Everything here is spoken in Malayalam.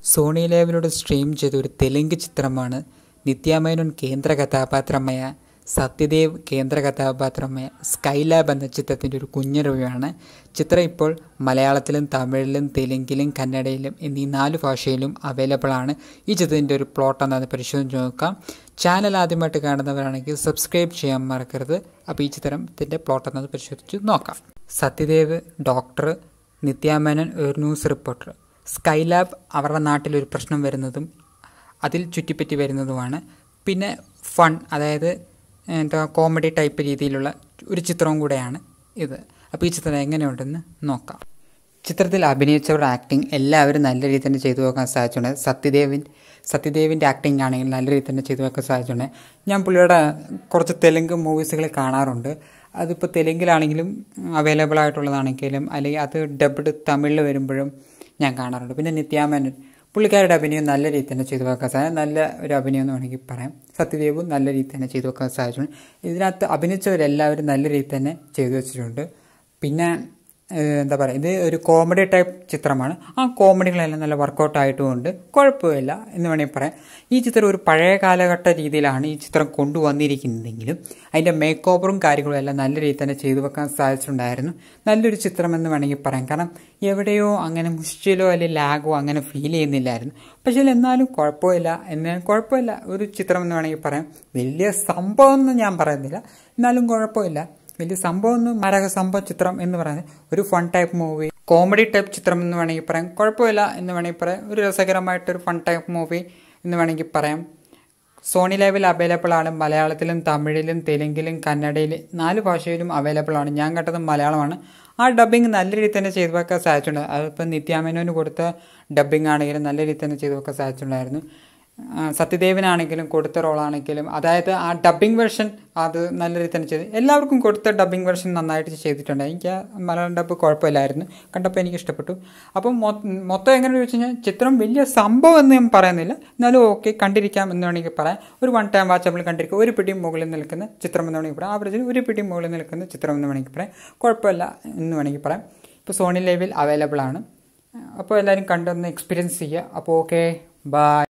സോണി ലേവിലൂടെ സ്ട്രീം ചെയ്ത ഒരു തെലുങ്ക് ചിത്രമാണ് നിത്യാമേനോൻ കേന്ദ്ര കഥാപാത്രമായ സത്യദേവ് കേന്ദ്ര കഥാപാത്രമായ സ്കൈലാബ് എന്ന ചിത്രത്തിൻ്റെ ഒരു കുഞ്ഞു റിവ്യൂവാണ് ചിത്രം ഇപ്പോൾ മലയാളത്തിലും തമിഴിലും തെലുങ്കിലും കന്നഡയിലും എന്നീ നാല് ഭാഷയിലും അവൈലബിൾ ആണ് ഈ ചിത്രത്തിൻ്റെ ഒരു പ്ലോട്ട് എന്താണെന്ന് പരിശോധിച്ച് നോക്കാം ചാനൽ ആദ്യമായിട്ട് കാണുന്നവരാണെങ്കിൽ സബ്സ്ക്രൈബ് ചെയ്യാൻ മറക്കരുത് അപ്പോൾ ഈ ചിത്രത്തിൻ്റെ പ്ലോട്ട് എന്നത് പരിശോധിച്ച് നോക്കാം സത്യദേവ് ഡോക്ടർ നിത്യാമേനൻ ഒരു ന്യൂസ് റിപ്പോർട്ടർ സ്കൈലാബ് അവരുടെ നാട്ടിലൊരു പ്രശ്നം വരുന്നതും അതിൽ ചുറ്റിപ്പറ്റി വരുന്നതുമാണ് പിന്നെ ഫൺ അതായത് എന്താ കോമഡി ടൈപ്പ് രീതിയിലുള്ള ഒരു ചിത്രവും കൂടെയാണ് ഇത് അപ്പോൾ ഈ ചിത്രം എങ്ങനെയുണ്ടെന്ന് നോക്കാം ചിത്രത്തിൽ അഭിനയിച്ചവരുടെ ആക്ടിങ് എല്ലാവരും നല്ല രീതിയിൽ തന്നെ ചെയ്തു നോക്കാൻ സാധിച്ചിട്ടുണ്ട് സത്യദേവിൻ സത്യദേവിൻ്റെ ആക്ടിങ് ആണെങ്കിൽ നല്ല രീതിയിൽ തന്നെ ചെയ്തു നോക്കാൻ സാധിച്ചിട്ടുണ്ട് ഞാൻ പുള്ളിയുടെ കുറച്ച് തെലുങ്ക് മൂവീസുകൾ കാണാറുണ്ട് അതിപ്പോൾ തെലുങ്കിലാണെങ്കിലും അവൈലബിൾ ആയിട്ടുള്ളതാണെങ്കിലും അല്ലെങ്കിൽ അത് ഡബ്ഡ് തമിഴിൽ വരുമ്പോഴും ഞാൻ കാണാറുണ്ട് പിന്നെ നിത്യാമേനൻ പുള്ളിക്കാരുടെ അഭിനയം നല്ല രീതിയിൽ തന്നെ ചെയ്തു വെക്കാൻ സാധിക്കും നല്ല ഒരു അഭിനയം എന്ന് വേണമെങ്കിൽ പറയാം സത്യദേവും നല്ല രീതിയിൽ തന്നെ ചെയ്തു വെക്കാൻ സാധിച്ചിട്ടുണ്ട് ഇതിനകത്ത് അഭിനയിച്ചവരെല്ലാവരും നല്ല രീതിയിൽ തന്നെ ചെയ്തു വെച്ചിട്ടുണ്ട് പിന്നെ എന്താ പറയുക ഇത് ഒരു കോമഡി ടൈപ്പ് ചിത്രമാണ് ആ കോമഡികളെല്ലാം നല്ല വർക്കൗട്ട് ആയിട്ടുമുണ്ട് കുഴപ്പമില്ല എന്ന് വേണമെങ്കിൽ പറയാം ഈ ചിത്രം ഒരു പഴയ കാലഘട്ട രീതിയിലാണ് ഈ ചിത്രം കൊണ്ടുവന്നിരിക്കുന്നതെങ്കിലും അതിൻ്റെ മേക്ക് ഓവറും കാര്യങ്ങളും എല്ലാം നല്ല രീതിയിൽ തന്നെ ചെയ്തു വെക്കാൻ സാധിച്ചിട്ടുണ്ടായിരുന്നു നല്ലൊരു ചിത്രം എന്ന് വേണമെങ്കിൽ പറയാം കാരണം എവിടെയോ അങ്ങനെ മുഷ്ടിലോ അല്ലെങ്കിൽ ലാഗോ അങ്ങനെ ഫീൽ ചെയ്യുന്നില്ലായിരുന്നു പക്ഷേ എന്നാലും കുഴപ്പമില്ല എന്നാൽ കുഴപ്പമില്ല ഒരു ചിത്രം എന്ന് വേണമെങ്കിൽ പറയാം വലിയ സംഭവം ഒന്നും ഞാൻ പറയുന്നില്ല എന്നാലും കുഴപ്പമില്ല വലിയ സംഭവമൊന്നും മരക സംഭവ ചിത്രം എന്ന് പറയുന്നത് ഒരു fun type movie comedy type ചിത്രം എന്ന് വേണമെങ്കിൽ പറയാം കുഴപ്പമില്ല എന്ന് വേണമെങ്കിൽ പറയാം ഒരു രസകരമായിട്ടൊരു ഫൺ ടൈപ്പ് മൂവി എന്ന് വേണമെങ്കിൽ പറയാം സോണി ലെവൽ അവൈലബിൾ ആണ് മലയാളത്തിലും തമിഴിലും തെലുങ്കിലും കന്നഡയിലും നാല് ഭാഷയിലും അവൈലബിൾ ആണ് ഞാൻ കണ്ടത് മലയാളമാണ് ആ ഡബ്ബിങ് നല്ല രീതിയിൽ തന്നെ ചെയ്തു വെക്കാൻ സാധിച്ചിട്ടുണ്ട് അതിപ്പോൾ നിത്യാമേനോന് കൊടുത്ത ഡബ്ബിംഗ് ആണെങ്കിലും നല്ല രീതിയിൽ തന്നെ ചെയ്തു വെക്കാൻ സാധിച്ചിട്ടുണ്ടായിരുന്നു സത്യദേവിനാണെങ്കിലും കൊടുത്ത റോളാണെങ്കിലും അതായത് ആ ഡബ്ബിംഗ് വെർഷൻ അത് നല്ല രീതിയിൽ തന്നെ ചെയ്തു എല്ലാവർക്കും കൊടുത്ത ഡബ്ബിംഗ് വെർഷൻ നന്നായിട്ട് ചെയ്തിട്ടുണ്ട് എനിക്ക് മലയാളം ഡബ്ബ് കുഴപ്പമില്ലായിരുന്നു കണ്ടപ്പോൾ എനിക്ക് ഇഷ്ടപ്പെട്ടു അപ്പം മൊത്തം എങ്ങനെയാണെന്ന് വെച്ച് കഴിഞ്ഞാൽ ചിത്രം വലിയ സംഭവം എന്ന് ഞാൻ പറയുന്നില്ല എന്നാലും ഓക്കെ കണ്ടിരിക്കാം എന്ന് വേണമെങ്കിൽ പറയാം ഒരു വൺ ടൈം വാച്ചബിൾ കണ്ടിരിക്കുക ഒരു പിടിയും മുകളിൽ നിൽക്കുന്ന ചിത്രം എന്ന് വേണമെങ്കിൽ പറയാം ആവറേജിൽ ഒരു പിടിയും മുകളിൽ നിൽക്കുന്ന ചിത്രം എന്ന് വേണമെങ്കിൽ പറയാം കുഴപ്പമില്ല എന്ന് വേണമെങ്കിൽ പറയാം ഇപ്പോൾ സോണി ലെവൽ അവൈലബിൾ ആണ് അപ്പോൾ എല്ലാവരും കണ്ടൊന്ന് എക്സ്പീരിയൻസ് ചെയ്യുക അപ്പോൾ ഓക്കെ ബൈ